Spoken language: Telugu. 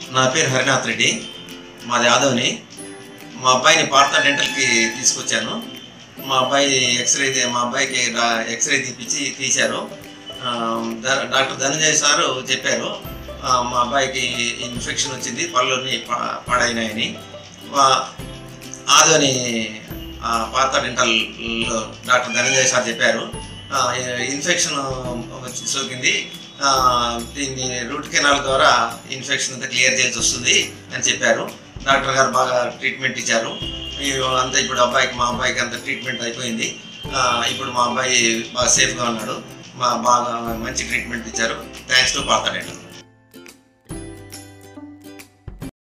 నా పేరు హరినాథ్ రెడ్డి మాది యాదవ్ని మా అబ్బాయిని పార్త డెంటల్కి తీసుకొచ్చాను మా అబ్బాయి ఎక్స్రే తీ- మా అబ్బాయికి డా- ఎక్స్రే తీపిచ్చి తీశారు ఆ, డా- డాక్టర్ ధనంజయ్ సారు చెప్పారు ఆ, మా అబ్బాయికి ఇన్ఫెక్షన్ వచ్చింది పళ్ళుని పా- పాడైనాయని వా- ఆదోని ఆ, పాత డెంటల్లో డాక్టర్ ధనంజయ్ సార్ చెప్పారు ఆ, ఇన్ఫెక్షన్ వచ్చి సోకింది ఆ, దీన్ని రూట్ కెనాల్ ద్వారా ఇన్ఫెక్షన్ అంతా క్లియర్ చేయాల్సి వస్తుంది అని చెప్పారు డాక్టర్ గారు బాగా ట్రీట్మెంట్ ఇచ్చారు ఈ అంతా ఇప్పుడు అబ్బాయికి మా అబ్బాయికి అంత ట్రీట్మెంట్ అయిపోయింది ఆ, ఇప్పుడు మా అబ్బాయి బాగా సేఫ్గా ఉన్నాడు మా బాగా మంచి ట్రీట్మెంట్ ఇచ్చారు థ్యాంక్స్ టు పాత డెంటల్